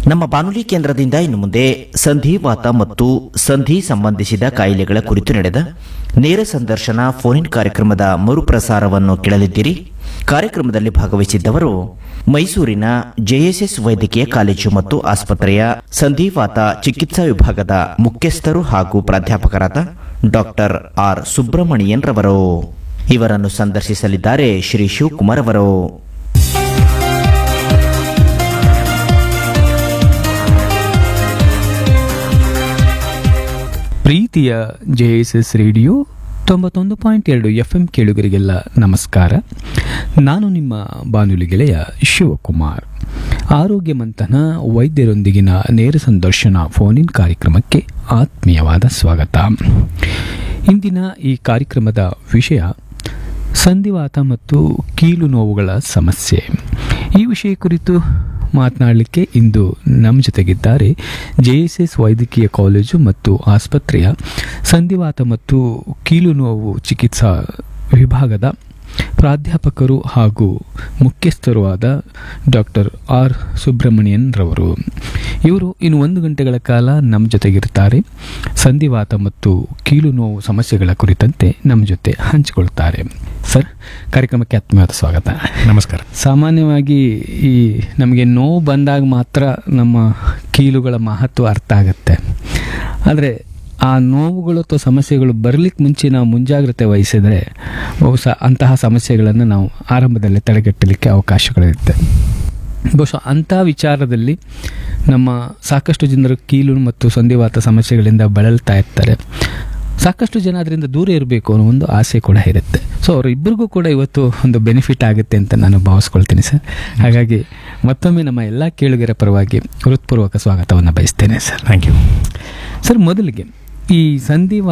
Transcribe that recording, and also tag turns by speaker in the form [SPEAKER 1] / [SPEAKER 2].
[SPEAKER 1] ನಮ್ಮ ಬಾನುಲಿ ಕೇಂದ್ರದಿಂದ ಇನ್ನು ಮುಂದೆ ಸಂಧಿವಾತ ಮತ್ತು ಸಂಧಿ ಸಂಬಂಧಿಸಿದ ಕಾಯಿಲೆಗಳ ಕುರಿತು ನಡೆದ ನೇರ ಸಂದರ್ಶನ ಫೋನ್ ಕಾರ್ಯಕ್ರಮದ ಮರುಪ್ರಸಾರವನ್ನು ಕೇಳಲಿದ್ದೀರಿ ಕಾರ್ಯಕ್ರಮದಲ್ಲಿ ಭಾಗವಹಿಸಿದ್ದವರು ಮೈಸೂರಿನ ಜೆಎಸ್ಎಸ್ ವೈದ್ಯಕೀಯ ಕಾಲೇಜು ಮತ್ತು ಆಸ್ಪತ್ರೆಯ ಸಂಧಿವಾತ ಚಿಕಿತ್ಸಾ ವಿಭಾಗದ ಮುಖ್ಯಸ್ಥರು ಹಾಗೂ ಪ್ರಾಧ್ಯಾಪಕರಾದ ಡಾಕ್ಟರ್ ಆರ್ ಸುಬ್ರಹ್ಮಣಿಯನ್ ರವರು ಇವರನ್ನು ಸಂದರ್ಶಿಸಲಿದ್ದಾರೆ ಶ್ರೀ ಶಿವಕುಮಾರ್ ಅವರು
[SPEAKER 2] ಪ್ರೀತಿಯ ಜೆ ಎಸ್ ಎಸ್ ರೇಡಿಯೋ ತೊಂಬತ್ತೊಂದು ಪಾಯಿಂಟ್ ಎರಡು ಎಫ್ ಎಂ ಕೇಳುಗರಿಗೆಲ್ಲ ನಮಸ್ಕಾರ ನಾನು ನಿಮ್ಮ ಬಾನುಲಿ ಗೆಳೆಯ ಶಿವಕುಮಾರ್ ಆರೋಗ್ಯ ಮಂಥನ ವೈದ್ಯರೊಂದಿಗಿನ ನೇರ ಸಂದರ್ಶನ ಫೋನಿನ್ ಕಾರ್ಯಕ್ರಮಕ್ಕೆ ಆತ್ಮೀಯವಾದ ಸ್ವಾಗತ ಇಂದಿನ ಈ ಕಾರ್ಯಕ್ರಮದ ವಿಷಯ ಸಂಧಿವಾತ ಮತ್ತು ಕೀಲು ನೋವುಗಳ ಸಮಸ್ಯೆ ಈ ವಿಷಯ ಕುರಿತು ಮಾತನಾಡಲಿಕ್ಕೆ ಇಂದು ನಮ್ಮ ಜೊತೆಗಿದ್ದಾರೆ ಜೆ ಎಸ್ ಎಸ್ ವೈದ್ಯಕೀಯ ಕಾಲೇಜು ಮತ್ತು ಆಸ್ಪತ್ರೆಯ ಸಂಧಿವಾತ ಮತ್ತು ಕೀಲು ನೋವು ಚಿಕಿತ್ಸಾ ವಿಭಾಗದ ಪ್ರಾಧ್ಯಾಪಕರು ಹಾಗೂ ಮುಖ್ಯಸ್ಥರು ಆದ ಡಾಕ್ಟರ್ ಆರ್ ಸುಬ್ರಹ್ಮಣ್ಯನ್ ರವರು ಇವರು ಇನ್ನು ಒಂದು ಗಂಟೆಗಳ ಕಾಲ ನಮ್ಮ ಜೊತೆಗಿರ್ತಾರೆ ಸಂಧಿವಾತ ಮತ್ತು ಕೀಲು ನೋವು ಸಮಸ್ಯೆಗಳ ಕುರಿತಂತೆ ನಮ್ಮ ಜೊತೆ ಹಂಚಿಕೊಳ್ತಾರೆ ಸರ್ ಕಾರ್ಯಕ್ರಮಕ್ಕೆ ಆತ್ಮೀಯವಾದ ಸ್ವಾಗತ
[SPEAKER 3] ನಮಸ್ಕಾರ
[SPEAKER 2] ಸಾಮಾನ್ಯವಾಗಿ ಈ ನಮಗೆ ನೋವು ಬಂದಾಗ ಮಾತ್ರ ನಮ್ಮ ಕೀಲುಗಳ ಮಹತ್ವ ಅರ್ಥ ಆಗುತ್ತೆ ಆದರೆ ಆ ನೋವುಗಳು ಅಥವಾ ಸಮಸ್ಯೆಗಳು ಬರಲಿಕ್ಕೆ ಮುಂಚೆ ನಾವು ಮುಂಜಾಗ್ರತೆ ವಹಿಸಿದರೆ ಬಹುಶಃ ಅಂತಹ ಸಮಸ್ಯೆಗಳನ್ನು ನಾವು ಆರಂಭದಲ್ಲೇ ತಡೆಗಟ್ಟಲಿಕ್ಕೆ ಅವಕಾಶಗಳಿರುತ್ತೆ ಬಹುಶಃ ಅಂಥ ವಿಚಾರದಲ್ಲಿ ನಮ್ಮ ಸಾಕಷ್ಟು ಜನರು ಕೀಲು ಮತ್ತು ಸಂಧಿವಾತ ಸಮಸ್ಯೆಗಳಿಂದ ಬಳಲ್ತಾ ಇರ್ತಾರೆ ಸಾಕಷ್ಟು ಜನ ಅದರಿಂದ ದೂರ ಇರಬೇಕು ಅನ್ನೋ ಒಂದು ಆಸೆ ಕೂಡ ಇರುತ್ತೆ ಸೊ ಅವರಿಬ್ಬರಿಗೂ ಕೂಡ ಇವತ್ತು ಒಂದು ಬೆನಿಫಿಟ್ ಆಗುತ್ತೆ ಅಂತ ನಾನು ಭಾವಿಸ್ಕೊಳ್ತೀನಿ ಸರ್ ಹಾಗಾಗಿ ಮತ್ತೊಮ್ಮೆ ನಮ್ಮ ಎಲ್ಲ ಕೇಳುಗರ ಪರವಾಗಿ ಹೃತ್ಪೂರ್ವಕ ಸ್ವಾಗತವನ್ನು ಬಯಸ್ತೇನೆ ಸರ್
[SPEAKER 3] ಥ್ಯಾಂಕ್ ಯು
[SPEAKER 2] ಸರ್ ಮೊದಲಿಗೆ ಈ ಸಂಧಿವಾತ